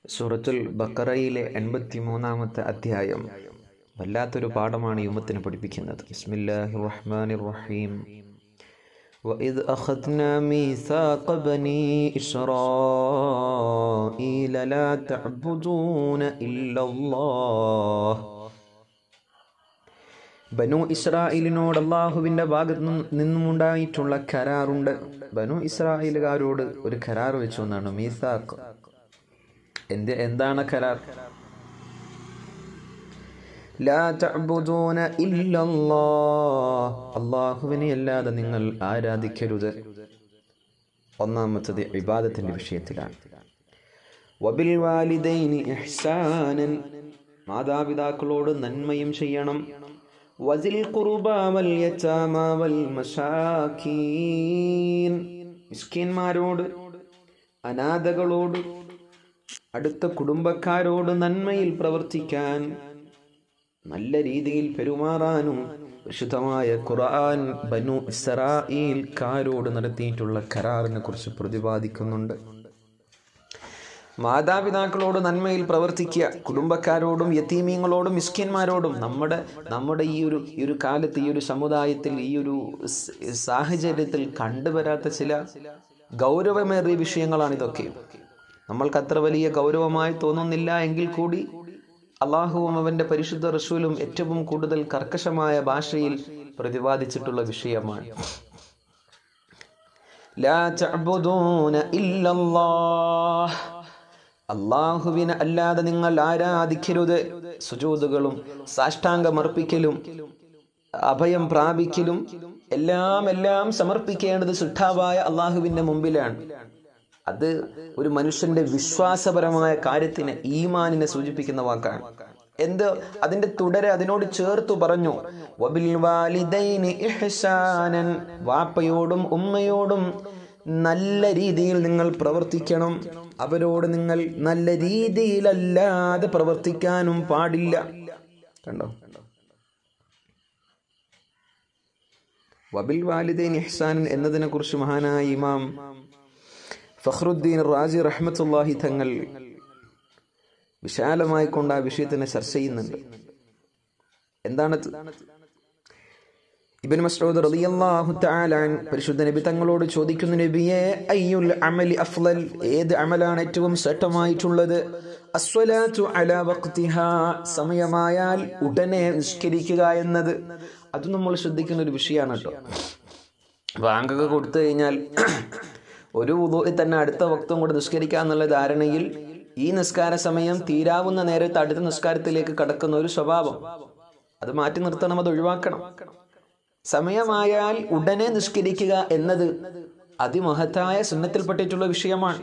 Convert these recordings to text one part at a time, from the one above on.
സൂറത്തുൽ ബക്കറയിലെ എൺപത്തി മൂന്നാമത്തെ അധ്യായം വല്ലാത്തൊരു പാഠമാണ് ഈ ഉമ്മത്തിന് പഠിപ്പിക്കുന്നത് ബിസ്മില്ലാഹിർ റഹ്മാനിർ റഹീം وإذ أخذنا ميثاق بني إسرائيل لا تعبدون إلا الله ബനു ഇസ്രായേലിനോട് അള്ളാഹുവിൻ്റെ ഭാഗത്ത് നിന്നുമുണ്ടായിട്ടുള്ള കരാറുണ്ട് ബനു ഇസ്രായേലുകാരോട് ഒരു കരാർ വെച്ചു എന്നാണ് മീസാഖ് എന്ത് എന്താണ് കരാർ ലാ തഅബുദൂന ഇല്ലല്ലാഹ് അള്ളാഹുവിനെ അല്ലാതെ നിങ്ങൾ ആരാധിക്കരുത് ഒന്നാമത്തത് ഇബാദത്തിന്റെ വിഷയത്തിലാണ് വബിൽ വാലിദൈനി ഇഹ്സാനൻ മാതാപിതാക്കളോട് നന്മയും ചെയ്യണം വസിൽ ഖുർബ വൽ യതാമ വൽ മസാകീൻ മിസ്കിന്മാരോട് അനാഥകളോട് അടുത്ത കുടുംബക്കാരോട് നന്മയിൽ പ്രവർത്തിക്കാൻ നല്ല രീതിയിൽ പെരുമാറാനും വിശുദ്ധമായ ഖുർആൻ ബനു ഇസ്രായേൽക്കാരോട് നടത്തിയിട്ടുള്ള കരാറിനെ കുറിച്ച് പ്രതിപാദിക്കുന്നുണ്ട് മാതാപിതാക്കളോട് നന്മയിൽ പ്രവർത്തിക്കുക കുടുംബക്കാരോടും യത്തീമീങ്ങളോടും മിസ്കിന്മാരോടും നമ്മുടെ നമ്മുടെ ഈ ഒരു ഈ ഒരു കാലത്ത് ഈ ഒരു സമുദായത്തിൽ ഈ ഒരു സാഹചര്യത്തിൽ കണ്ടുവരാത്ത ചില ഗൗരവമേറിയ വിഷയങ്ങളാണ് ഇതൊക്കെ നമ്മൾക്ക് അത്ര വലിയ ഗൗരവമായി തോന്നുന്നില്ല എങ്കിൽ കൂടി അള്ളാഹുവും അവന്റെ പരിശുദ്ധ റസൂലും ഏറ്റവും കൂടുതൽ കർക്കശമായ ഭാഷയിൽ പ്രതിപാദിച്ചിട്ടുള്ള വിഷയമാണ് ലാ തഅബുദൂന ഇല്ലല്ലാഹ് അള്ളാഹുവിനെ അല്ലാതെ നിങ്ങൾ ആരാധിക്കരുത് സുജൂതുകളും സാഷ്ടാംഗമർപ്പിക്കലും അഭയം പ്രാപിക്കലും എല്ലാം എല്ലാം സമർപ്പിക്കേണ്ടത് സുഷ്ടാവായ അള്ളാഹുവിന്റെ മുമ്പിലാണ് അത് ഒരു മനുഷ്യന്റെ വിശ്വാസപരമായ കാര്യത്തിന് ഈമാനിനെ സൂചിപ്പിക്കുന്ന വാക്കാണ് എന്ത് അതിന്റെ തുടരെ അതിനോട് ചേർത്തു പറഞ്ഞു വബിൽ വാലിദൈനി ഇഹ്സാനൻ വാപ്പയോടും ഉമ്മയോടും നല്ല രീതിയിൽ നിങ്ങൾ പ്രവർത്തിക്കണം അവരോട് നിങ്ങൾ നല്ല രീതിയിലല്ലാതെ പ്രവർത്തിക്കാനും പാടില്ല കണ്ടോ വബിൽ വാലിദൈൻ ഇഹ്സാനൻ എന്നതിനെ കുറിച്ച് മഹാനായ ഇമാം ഫഖ്റുദ്ദീൻ റാജി റഹ്മത്തുല്ലാഹി തങ്ങൾ വിശാലമായി കൊണ്ട് ആ വിഷയത്തിനെ ചർച്ച ചെയ്യുന്നുണ്ട് എന്താണ് ഇബൻ മസ്ഊദ് റളിയല്ലാഹു തആല പരിശുദ്ധ നബി തങ്ങളോട് ചോദിക്കുന്നു നബിയെ അയ്യുൽ അമലി അഫ്ളൽ ഏത് അമലാണ് ഏറ്റവും ശ്രേഷ്ഠമായിട്ടുള്ളത് അസ്വലാത്തു അലാ വഖ്തിഹാ സമയമായാൽ ഉടനെ നിസ്കരിക്കുക എന്നത് അത് നമ്മൾ ശ്രദ്ധിക്കുന്ന ഒരു വിഷയമാണ് കേട്ടോ ബാങ്കൊക്കെ കൊടുത്തു കഴിഞ്ഞാൽ ഒരു ഉദോയിൽ തന്നെ അടുത്ത വക്തം കൂടെ നിസ്കരിക്കുക എന്നുള്ള ധാരണയിൽ ഈ നിസ്കാര സമയം തീരാവുന്ന നേരത്ത് അടുത്ത നിസ്കാരത്തിലേക്ക് കടക്കുന്ന ഒരു സ്വഭാവം അത് മാറ്റി നിർത്തണം അത് ഒഴിവാക്കണം സമയമായാൽ ഉടനെ നിഷ്കരിക്കുക എന്നത് അതിമഹത്തായ സുന്നത്തിൽപ്പെട്ടിട്ടുള്ള വിഷയമാണ്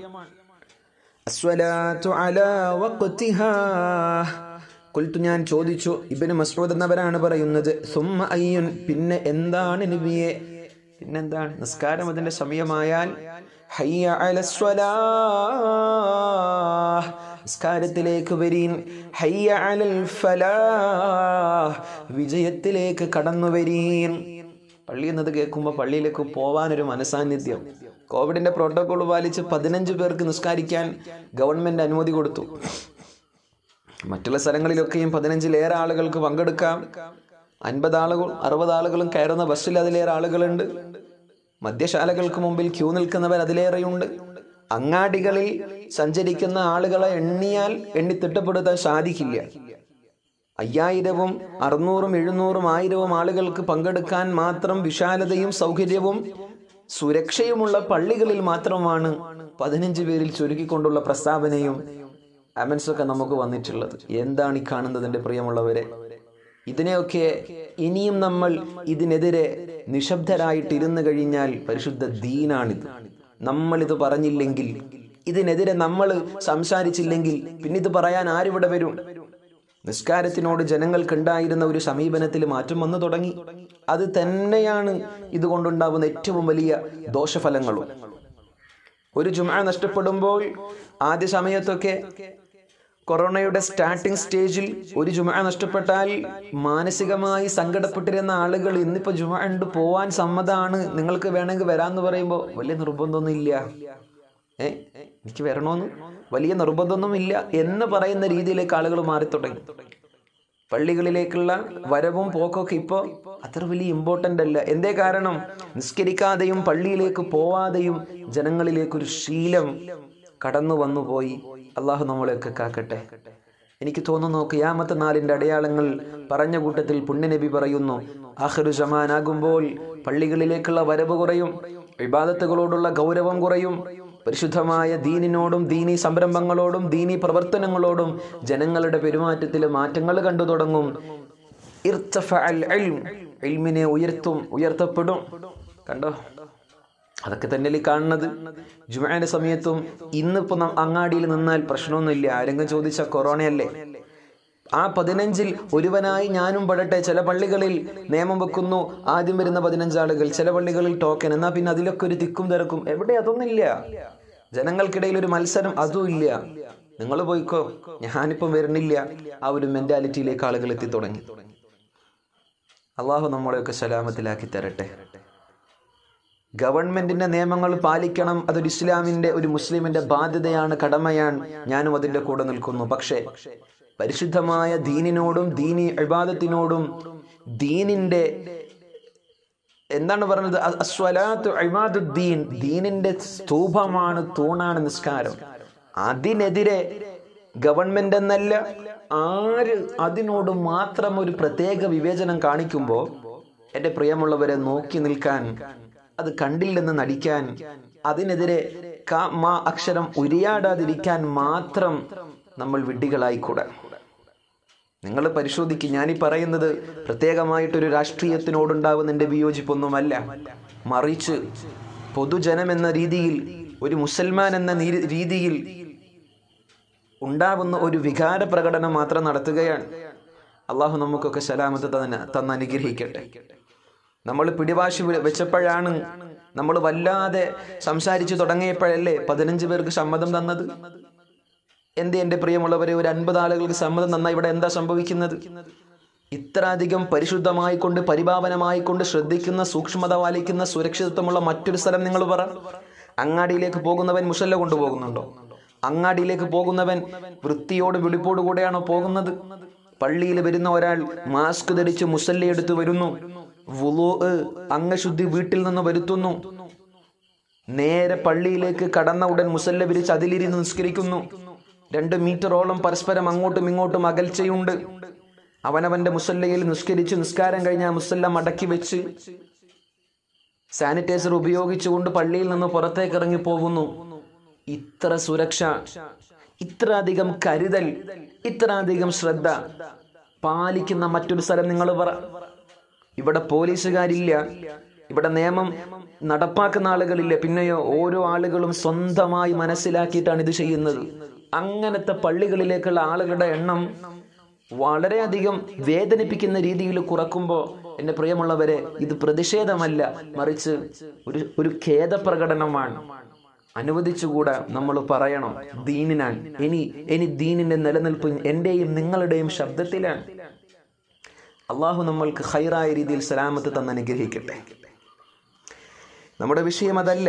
കുൽത്തു ഞാൻ ചോദിച്ചു ഇബിന് മസ്റൂദ് എന്നവരാണ് പറയുന്നത് സുമ്മ അയ്യുൻ പിന്നെ എന്താണ് നബിയെ പിന്നെന്താണ് നിസ്കാരം അതിന്റെ സമയമായാൽ ഹയ്യ അലസ്വലാ നിസ്കാരത്തിലേക്ക് വരീൻ ഹയ്യ അലൽ ഫലാഹ് വിജയത്തിലേക്ക് കടന്നു വരീൻ പള്ളി എന്നത് കേൾക്കുമ്പോൾ പള്ളിയിലേക്ക് പോവാനൊരു മനസാന്നിധ്യം കോവിഡിന്റെ പ്രോട്ടോകോൾ പാലിച്ച് പതിനഞ്ച് പേർക്ക് നിസ്കാരിക്കാൻ ഗവൺമെന്റ് അനുമതി കൊടുത്തു മറ്റുള്ള സ്ഥലങ്ങളിലൊക്കെയും പതിനഞ്ചിലേറെ ആളുകൾക്ക് പങ്കെടുക്കാം അൻപത് ആളുകൾ അറുപത് ആളുകളും കയറുന്ന ബസ്സിൽ അതിലേറെ ആളുകളുണ്ട് മദ്യശാലകൾക്ക് മുമ്പിൽ ക്യൂ നിൽക്കുന്നവർ അതിലേറെയുണ്ട് അങ്ങാടികളിൽ സഞ്ചരിക്കുന്ന ആളുകളെ എണ്ണിയാൽ എണ്ണി തിട്ടപ്പെടുത്താൻ സാധിക്കില്ല അയ്യായിരവും അറുന്നൂറും എഴുന്നൂറും ആയിരവും ആളുകൾക്ക് പങ്കെടുക്കാൻ മാത്രം വിശാലതയും സൗകര്യവും സുരക്ഷയുമുള്ള പള്ളികളിൽ മാത്രമാണ് പതിനഞ്ച് പേരിൽ ചുരുക്കിക്കൊണ്ടുള്ള പ്രസ്താവനയും അമൻസൊക്കെ നമുക്ക് വന്നിട്ടുള്ളത് എന്താണ് ഈ കാണുന്നതിന്റെ പ്രിയമുള്ളവരെ ഇതിനെയൊക്കെ ഇനിയും നമ്മൾ ഇതിനെതിരെ നിശബ്ദരായിട്ടിരുന്നു കഴിഞ്ഞാൽ പരിശുദ്ധ ദീനാണിത് നമ്മൾ ഇത് പറഞ്ഞില്ലെങ്കിൽ ഇതിനെതിരെ നമ്മൾ സംസാരിച്ചില്ലെങ്കിൽ പിന്നെ ഇത് പറയാൻ ആരിവിടെ വരും നിസ്കാരത്തിനോട് ജനങ്ങൾക്കുണ്ടായിരുന്ന ഒരു സമീപനത്തിൽ മാറ്റം വന്നു തുടങ്ങി അത് തന്നെയാണ് ഇതുകൊണ്ടുണ്ടാവുന്ന ഏറ്റവും വലിയ ദോഷഫലങ്ങളും ഒരു ജുമ നഷ്ടപ്പെടുമ്പോൾ ആദ്യ സമയത്തൊക്കെ കൊറോണയുടെ സ്റ്റാർട്ടിംഗ് സ്റ്റേജിൽ ഒരു ജുമ നഷ്ടപ്പെട്ടാൽ മാനസികമായി സങ്കടപ്പെട്ടിരുന്ന ആളുകൾ ഇന്നിപ്പോ ജുമ ഉണ്ട് പോവാൻ സമ്മതമാണ് നിങ്ങൾക്ക് വേണമെങ്കിൽ വരാന്ന് പറയുമ്പോൾ വലിയ നിർബന്ധമൊന്നും ഇല്ല ഏ എനിക്ക് വരണമെന്ന് വലിയ നിർബന്ധമൊന്നുമില്ല എന്ന് പറയുന്ന രീതിയിലേക്ക് ആളുകൾ മാറി തുടങ്ങി പള്ളികളിലേക്കുള്ള വരവും പോക്കൊക്കെ ഇപ്പോൾ അത്ര വലിയ ഇമ്പോർട്ടൻ്റ് അല്ല എന്തേ കാരണം നിസ്കരിക്കാതെയും പള്ളിയിലേക്ക് പോവാതെയും ജനങ്ങളിലേക്കൊരു ശീലം കടന്നു വന്നു പോയി അള്ളാഹു നമ്മളെയൊക്കെ കാക്കട്ടെ എനിക്ക് തോന്നുന്നു ഖിയാമത്ത് നാലിന്റെ അടയാളങ്ങൾ പറഞ്ഞ കൂട്ടത്തിൽ പുണ്യനബി പറയുന്നു ആഹ്റു ജമാനാകുമ്പോൾ പള്ളികളിലേക്കുള്ള വരവ് കുറയും വിവാദത്തുകളോടുള്ള ഗൗരവം കുറയും പരിശുദ്ധമായ ദീനിനോടും ദീനി സംരംഭങ്ങളോടും ദീനി പ്രവർത്തനങ്ങളോടും ജനങ്ങളുടെ പെരുമാറ്റത്തിൽ മാറ്റങ്ങൾ കണ്ടു തുടങ്ങും ഇർത്തഫഅൽ ഇൽം. ഇൽമിനെ ഉയർത്തും ഉയർത്തപ്പെടും കണ്ടോ അതൊക്കെ തന്നെയല്ലേ കാണുന്നത് ജുമാന്റെ സമയത്തും ഇന്നിപ്പോ നം അങ്ങാടിയിൽ നിന്നാൽ പ്രശ്നമൊന്നുമില്ല ആരെങ്കിലും ചോദിച്ച കൊറോണയല്ലേ ആ പതിനഞ്ചിൽ ഒരുവനായി ഞാനും പെടട്ടെ ചില പള്ളികളിൽ നിയമം വെക്കുന്നു ആദ്യം വരുന്ന പതിനഞ്ച് ആളുകൾ ചില പള്ളികളിൽ ടോക്കൻ എന്നാ പിന്നെ അതിലൊക്കെ ഒരു തിക്കും തിരക്കും എവിടെ അതൊന്നുമില്ല ജനങ്ങൾക്കിടയിൽ ഒരു മത്സരം അതും ഇല്ല നിങ്ങൾ പോയിക്കോ ഞാനിപ്പം വരുന്നില്ല ആ ഒരു മെന്റാലിറ്റിയിലേക്ക് ആളുകൾ എത്തി തുടങ്ങി അള്ളാഹു നമ്മളെയൊക്കെ സലാമത്തിലാക്കി തരട്ടെ ഗവൺമെന്റിന്റെ നിയമങ്ങൾ പാലിക്കണം അതൊരു ഇസ്ലാമിന്റെ ഒരു മുസ്ലിമിന്റെ ബാധ്യതയാണ് കടമയാണ് ഞാനും അതിന്റെ കൂടെ നിൽക്കുന്നു പക്ഷേ പരിശുദ്ധമായ ദീനിനോടും ദീനി ഇബാദത്തിനോടും ദീനിന്റെ എന്താണ് പറഞ്ഞത് അ- അസ്വലാത്തു ഇമാദുദ്ദീൻ ദീനിന്റെ സ്തൂപമാണ് തൂണാണ് നിസ്കാരം അതിനെതിരെ ഗവൺമെന്റ് എന്നല്ല ആര് അതിനോട് മാത്രം ഒരു പ്രത്യേക വിവേചനം കാണിക്കുമ്പോൾ എൻ്റെ പ്രിയമുള്ളവരെ നോക്കി നിൽക്കാൻ അത് കണ്ടില്ലെന്ന് നടിക്കാൻ അതിനെതിരെ ക മാ അക്ഷരം ഉരിയാടാതിരിക്കാൻ മാത്രം നമ്മൾ വിഡ്ഢികളായിക്കൂടാ നിങ്ങൾ പരിശോധിക്കും ഞാനീ പറയുന്നത് പ്രത്യേകമായിട്ടൊരു രാഷ്ട്രീയത്തിനോടുണ്ടാവുന്ന എൻ്റെ വിയോജിപ്പൊന്നുമല്ല മറിച്ച് പൊതുജനം എന്ന രീതിയിൽ ഒരു മുസൽമാൻ എന്ന നീ- രീതിയിൽ ഉണ്ടാവുന്ന ഒരു വികാര പ്രകടനം മാത്രം നടത്തുകയാണ് അള്ളാഹു നമുക്കൊക്കെ സലാമത്ത് തന്നെ തന്ന് അനുഗ്രഹിക്കട്ടെ നമ്മൾ പിടിവാശി വെ- വെച്ചപ്പോഴാണ് നമ്മൾ വല്ലാതെ സംസാരിച്ചു തുടങ്ങിയപ്പോഴല്ലേ പതിനഞ്ച് പേർക്ക് സമ്മതം തന്നത് എന്ത് എൻ്റെ പ്രിയമുള്ളവരെ ഒരു അൻപത് ആളുകൾക്ക് സമ്മതം തന്നാൽ ഇവിടെ എന്താ സംഭവിക്കുന്നത് ഇത്ര അധികം പരിശുദ്ധമായിക്കൊണ്ട് പരിപാവനമായിക്കൊണ്ട് ശ്രദ്ധിക്കുന്ന സൂക്ഷ്മത പാലിക്കുന്ന സുരക്ഷിതത്വമുള്ള മറ്റൊരു സ്ഥലം നിങ്ങൾ പറ അങ്ങാടിയിലേക്ക് പോകുന്നവൻ മുസല്ല കൊണ്ടുപോകുന്നുണ്ടോ അങ്ങാടിയിലേക്ക് പോകുന്നവൻ വൃത്തിയോടും വെളിപ്പോടും കൂടെയാണോ പോകുന്നത് പള്ളിയിൽ വരുന്ന ഒരാൾ മാസ്ക് ധരിച്ച് മുസല്ല എടുത്ത് വരുന്നു വുളൂ അംഗശുദ്ധി വീട്ടിൽ നിന്ന് വരുത്തുന്നു നേരെ പള്ളിയിലേക്ക് കടന്ന ഉടൻ മുസല്ല വിരിച്ച് അതിലിരുന്ന് നിസ്കരിക്കുന്നു രണ്ട് മീറ്ററോളം പരസ്പരം അങ്ങോട്ടും ഇങ്ങോട്ടും അകൽച്ചയുണ്ട് അവനവന്റെ മുസല്ലയിൽ നിസ്കരിച്ച് നിസ്കാരം കഴിഞ്ഞ ആ മുസല്ല മടക്കി വെച്ച് സാനിറ്റൈസർ ഉപയോഗിച്ചുകൊണ്ട് പള്ളിയിൽ നിന്ന് പുറത്തേക്ക് ഇറങ്ങി പോകുന്നു ഇത്ര സുരക്ഷ ഇത്ര അധികം കരുതൽ ഇത്ര അധികം ശ്രദ്ധ പാലിക്കുന്ന മറ്റൊരു സ്ഥലം നിങ്ങൾ പറ ഇവിടെ പോലീസുകാരില്ല ഇവിടെ നിയമം നടപ്പാക്കുന്ന ആളുകളില്ല പിന്നെയോ ഓരോ ആളുകളും സ്വന്തമായി മനസ്സിലാക്കിയിട്ടാണ് ഇത് ചെയ്യുന്നത് അങ്ങനത്തെ പള്ളികളിലേക്കുള്ള ആളുകളുടെ എണ്ണം വളരെയധികം വേദനിപ്പിക്കുന്ന രീതിയിൽ കുറക്കുമ്പോൾ എൻ്റെ പ്രിയമുള്ളവരെ ഇത് പ്രതിഷേധമല്ല മറിച്ച് ഒരു ഒരു ഖേദപ്രകടനമാണ് അനുവദിച്ചുകൂടാ നമ്മൾ പറയണം ദീനിനാണ് ഇനി ഇനി ദീനിന്റെ നിലനിൽപ്പ് എന്റെയും നിങ്ങളുടെയും ശബ്ദത്തിലാണ് അള്ളാഹു നമ്മൾക്ക് ഹൈറായ രീതിയിൽ സലാമത്ത് തന്ന് അനുഗ്രഹിക്കട്ടെ നമ്മുടെ വിഷയം അതല്ല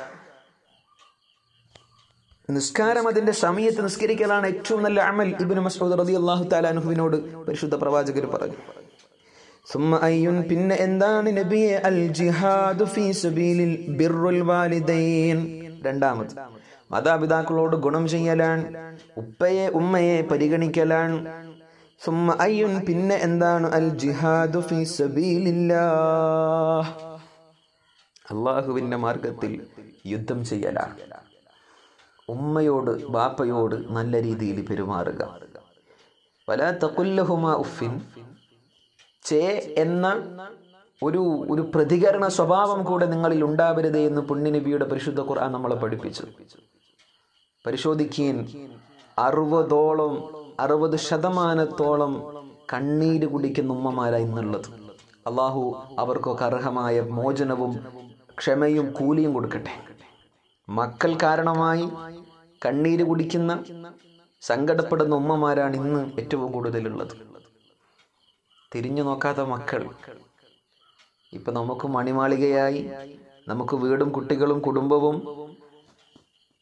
നിസ്കാരം അതിന്റെ സമയത്ത് നിസ്കരിക്കലാണ് ഏറ്റവും നല്ല അമൽ ഇബ്നു മസ്ഊദ് റളിയല്ലാഹു തആല അൻഹുവിനോട് പരിശുദ്ധ പ്രവാചകർ പറഞ്ഞു സുമ്മ അയ്യുൻ പിന്നെ എന്താണ് നബിയെ അൽ ജിഹാദു ഫീ സബീലിൽ ബിർറുൽ വാലിദൈൻ രണ്ടാമത് മാതാപിതാക്കളോട് ഗുണം ചെയ്യലാണ് ഉപ്പയെ ഉമ്മയെ പരിഗണിക്കലാണ് സുമ്മ അയ്യുൻ പിന്നെ എന്താണ് അൽ ജിഹാദു ഫീ സബീലില്ലാഹ് അള്ളാഹുവിന്റെ മാർഗത്തിൽ യുദ്ധം ചെയ്യലാണ് ഉമ്മയോട് ബാപ്പയോട് നല്ല രീതിയിൽ പെരുമാറുക വല തക്കുല്ലഹുമ ഉഫിൻ ചേ എന്ന ഒരു ഒരു പ്രതികരണ സ്വഭാവം കൂടെ നിങ്ങളിൽ ഉണ്ടാവരുത് എന്ന് പുണ്യനബിയുടെ പരിശുദ്ധ ഖുർആൻ നമ്മളെ പഠിപ്പിച്ചു പരിശോധിക്കുകയും അറുപതോളം അറുപത് ശതമാനത്തോളം കണ്ണീര് കുടിക്കുന്ന ഉമ്മമാരാ ഇന്നുള്ളത് അള്ളാഹു അവർക്കൊക്കെ അർഹമായ മോചനവും ക്ഷമയും കൂലിയും കൊടുക്കട്ടെ മക്കൾ കാരണമായി കണ്ണീര് കുടിക്കുന്ന സങ്കടപ്പെടുന്ന ഉമ്മമാരാണ് ഇന്ന് ഏറ്റവും കൂടുതലുള്ളത് തിരിഞ്ഞു നോക്കാത്ത മക്കൾ ഇപ്പൊ നമുക്ക് മണിമാളികയായി നമുക്ക് വീടും കുട്ടികളും കുടുംബവും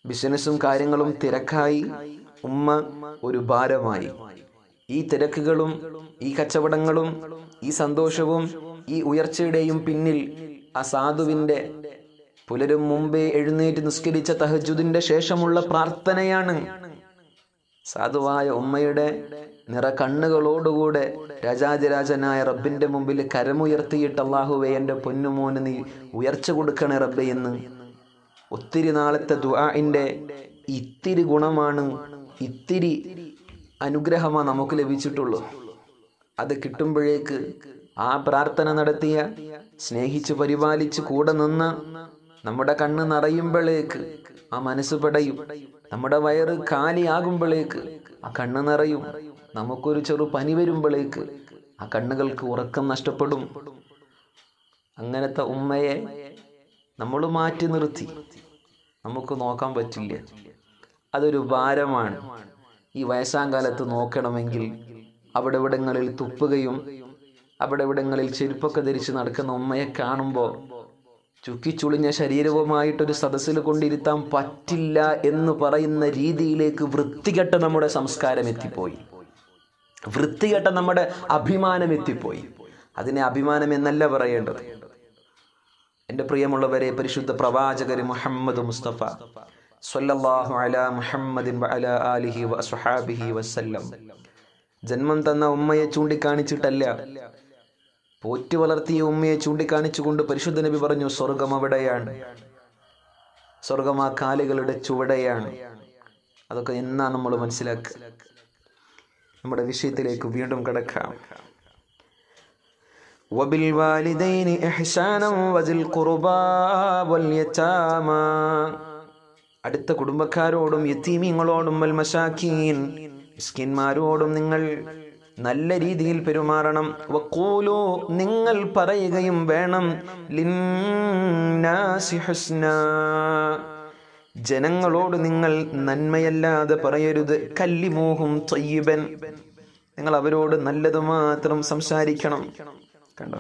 ബിസിനസ്സും കാര്യങ്ങളും തിരക്കായി ഉമ്മ ഒരു ഭാരമായി ഈ തിരക്കുകളും ഈ കച്ചവടങ്ങളും ഈ സന്തോഷവും ഈ ഉയർച്ചയുടെയും പിന്നിൽ ആ സാധുവിൻ്റെ പുലരും മുമ്പേ എഴുന്നേറ്റ് നിസ്കരിച്ച തഹജുദിന്റെ ശേഷമുള്ള പ്രാർത്ഥനയാണ് സാധുവായ ഉമ്മയുടെ നിറ കണ്ണുകളോടുകൂടെ രാജാതിരാജനായ റബ്ബിന്റെ മുമ്പിൽ കരമുയർത്തിയിട്ട് അള്ളാഹുവെ എൻ്റെ പൊന്നുമോന് നീ ഉയർച്ച കൊടുക്കണേ റബ്ബെ എന്ന് ഒത്തിരി നാളത്തെ ദുആഇന്റെ ഇത്തിരി ഗുണമാണ് ഇത്തിരി അനുഗ്രഹമാണ് നമുക്ക് ലഭിച്ചിട്ടുള്ളൂ അത് കിട്ടുമ്പോഴേക്ക് ആ പ്രാർത്ഥന നടത്തിയ സ്നേഹിച്ച് പരിപാലിച്ച് കൂടെ നിന്ന് നമ്മുടെ കണ്ണ് നിറയുമ്പോഴേക്ക് ആ മനസ്സ് പടയും നമ്മുടെ വയറ് കാലിയാകുമ്പോഴേക്ക് ആ കണ്ണ് നിറയും നമുക്കൊരു ചെറു പനി വരുമ്പോഴേക്ക് ആ കണ്ണുകൾക്ക് ഉറക്കം നഷ്ടപ്പെടും അങ്ങനത്തെ ഉമ്മയെ നമ്മൾ മാറ്റി നിർത്തി നമുക്ക് നോക്കാൻ പറ്റില്ല അതൊരു ഭാരമാണ് ഈ വയസ്സാം കാലത്ത് നോക്കണമെങ്കിൽ അവിടെ ഇവിടങ്ങളിൽ തുപ്പുകയും അവിടെ ഇവിടങ്ങളിൽ ചെരുപ്പൊക്കെ ധരിച്ച് നടക്കുന്ന ഉമ്മയെ കാണുമ്പോൾ ചുക്കിച്ചുളിഞ്ഞ ശരീരവുമായിട്ടൊരു സദസ്സിൽ കൊണ്ടിരുത്താൻ പറ്റില്ല എന്ന് പറയുന്ന രീതിയിലേക്ക് വൃത്തികെട്ട നമ്മുടെ സംസ്കാരം എത്തിപ്പോയി വൃത്തികെട്ട നമ്മുടെ അഭിമാനം എത്തിപ്പോയി അതിനെ അഭിമാനം എന്നല്ല പറയേണ്ടത് എൻ്റെ പ്രിയമുള്ളവരെ പരിശുദ്ധ പ്രവാചകര് മുഹമ്മദ് മുസ്തഫ സ്വല്ലല്ലാഹു അലാ മുഹമ്മദിൻ വഅല ആലിഹി വസ്വഹാബിഹി വസല്ലം ജന്മം തന്ന ഉമ്മയെ ചൂണ്ടിക്കാണിച്ചിട്ടല്ല പോറ്റി വളർത്തിയ ഉമ്മയെ ചൂണ്ടിക്കാണിച്ചുകൊണ്ട് പരിശുദ്ധ നബി പറഞ്ഞു സ്വർഗം അവിടെയാണ് സ്വർഗം ആ കാലുകളുടെ ചുവടെയാണ് അതൊക്കെ എന്നാ നമ്മൾ മനസ്സിലാക്കുക നമ്മുടെ വിഷയത്തിലേക്ക് വീണ്ടും കിടക്കാം وبالوالدين إحسانا وذي القربى واليتامى അടുത്ത കുടുംബക്കാരോടും യത്തീമിങ്ങളോടും വൽ മസാക്കീൻ മിസ്കിന്മാരോടും നിങ്ങൾ നല്ല രീതിയിൽ പെരുമാറണം വക്കൂലു നിങ്ങൾ പറയുകയും വേണം ലിന്നാസി ഹുസ്നാ ജനങ്ങളോട് നിങ്ങൾ നന്മയല്ലാതെ പറയരുത് കല്ലിമോഹും തൊയ്യബൻ നിങ്ങൾ അവരോട് നല്ലത് മാത്രം സംസാരിക്കണം കണ്ടോ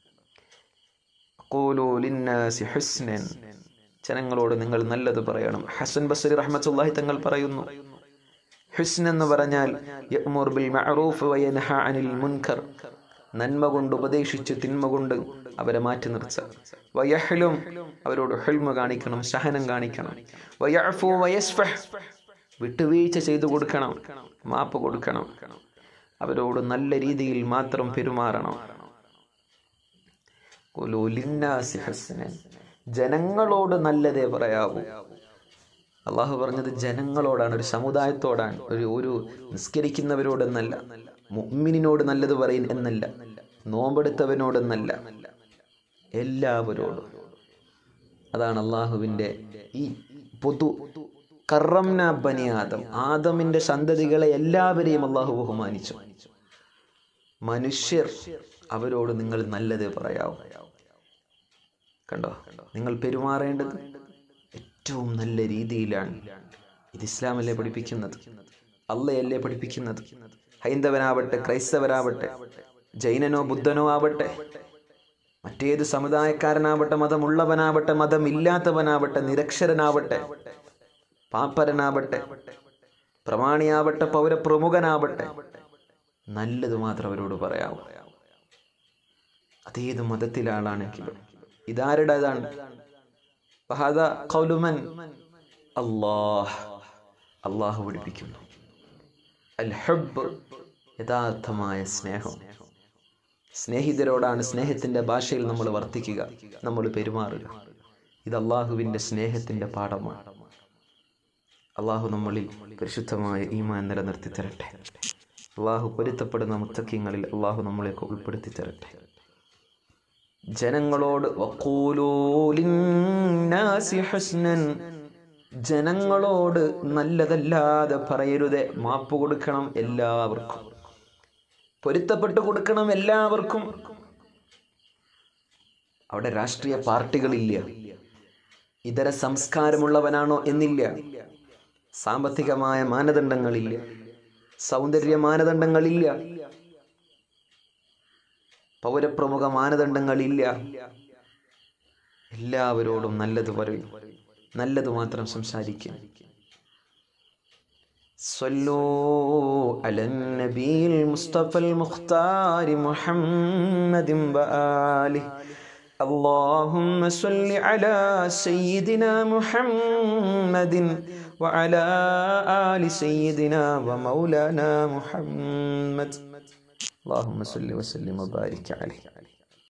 ഖൂലൂ ലിന്നാസി ഹുസ്നൻ ജനങ്ങളോട് നിങ്ങൾ നല്ലത് പറയണം ഹസൻ ബസരി റഹ്മത്തുള്ളാഹി തങ്ങൾ പറയുന്നു ഹുസ്ൻ എന്ന് പറഞ്ഞാൽ യഅ്മുർ ബിൽ മഅറൂഫ് വയൻഹ അനിൽ മുൻകർ നന്മ കൊണ്ട് ഉപദേശിച്ച് തിന്മ കൊണ്ട് അവരെ മാറ്റി നിർത്തുക വയഹ്ലും അവരോട് ഹെൽമ കാണിക്കണം സഹനം കാണിക്കണം വയഅഫു വയസ്ഫഹ് വിട്ടുവീഴ്ച ചെയ്തു കൊടുക്കണം മാപ്പ് കൊടുക്കണം അവരോട് നല്ല രീതിയിൽ മാത്രം പെരുമാറണം ഖുലൂ ലിന്നാസി ഹസ്നൻ. ജനങ്ങളോട് നല്ലതേ പറയാവൂ അള്ളാഹു പറഞ്ഞത് ജനങ്ങളോടാണ് ഒരു സമുദായത്തോടാണ് ഒരു ഒരു നിസ്കരിക്കുന്നവരോടെന്നല്ല മുഅ്മിനിനോട് നല്ലത് പറയും എന്നല്ല നോമ്പെടുത്തവനോടെന്നല്ല എല്ലാവരോടും അതാണ് അള്ളാഹുവിൻ്റെ ഈ പൊതു കറംന ബനി ആദം ആദമിന്റെ സന്തതികളെ എല്ലാവരെയും അള്ളാഹു ബഹുമാനിച്ചു മനുഷ്യർ അവരോട് നിങ്ങൾ നല്ലത് പറയാവൂ കണ്ടോ നിങ്ങൾ പെരുമാറേണ്ടത് ഏറ്റവും നല്ല രീതിയിലാണ് ഇത് ഇസ്ലാമല്ലേ പഠിപ്പിക്കുന്നത് അള്ളയല്ലേ പഠിപ്പിക്കുന്നത് ഹൈന്ദവനാവട്ടെ ക്രൈസ്തവരാവട്ടെ ജൈനനോ ബുദ്ധനോ ആവട്ടെ മറ്റേത് സമുദായക്കാരനാവട്ടെ മതമുള്ളവനാവട്ടെ മതമില്ലാത്തവനാവട്ടെ നിരക്ഷരനാവട്ടെ പാപ്പരനാവട്ടെ പ്രമാണിയാവട്ടെ പൗരപ്രമുഖനാവട്ടെ നല്ലത് മാത്രം അവരോട് പറയാവൂ അതേത് മതത്തിലെ ആളാണെങ്കിലും ഇതാരുടേതാണ് ഫഹദ ഖൗലുമൻ അല്ലാഹ് അള്ളാഹു പഠിപ്പിക്കുന്നു അൽ ഹബ്ബ് യഥാർത്ഥമായ സ്നേഹം സ്നേഹിതരോടാണ് സ്നേഹത്തിന്റെ ഭാഷയിൽ നമ്മൾ വർത്തിക്കുക നമ്മൾ പെരുമാറുക ഇത് അള്ളാഹുവിന്റെ സ്നേഹത്തിന്റെ പാഠമാണ് അള്ളാഹു നമ്മളിൽ പരിശുദ്ധമായ ഈമാൻ നിലനിർത്തി തരട്ടെ അള്ളാഹു പൊരുത്തപ്പെടുന്ന മുത്തക്കിങ്ങളിൽ അള്ളാഹു നമ്മളെയൊക്കെ ഉൾപ്പെടുത്തി തരട്ടെ ജനങ്ങളോട് വഖൂലൂ ലിന്നാസി ഹുസ്നൻ ജനങ്ങളോട് നല്ലതല്ലാതെ പറയരുതേ മാപ്പ് കൊടുക്കണം എല്ലാവർക്കും പൊരുത്തപ്പെട്ട് കൊടുക്കണം എല്ലാവർക്കും അവിടെ രാഷ്ട്രീയ പാർട്ടികളില്ല ഇതര സംസ്കാരമുള്ളവനാണോ എന്നില്ല സാമ്പത്തികമായ മാനദണ്ഡങ്ങളില്ല സൗന്ദര്യ മാനദണ്ഡങ്ങളില്ല പൗരപ്രമുഖ മാനദണ്ഡങ്ങളില്ല എല്ലാവരോടും നല്ലത് പറയും നല്ലത് മാത്രം സംസാരിക്കുക صلوا على النبي المصطفى المختار محمد وآله اللهم صل على سيدنا محمد وعلى آل سيدنا ومولانا محمد اللهم صل وسلم وبارك عليه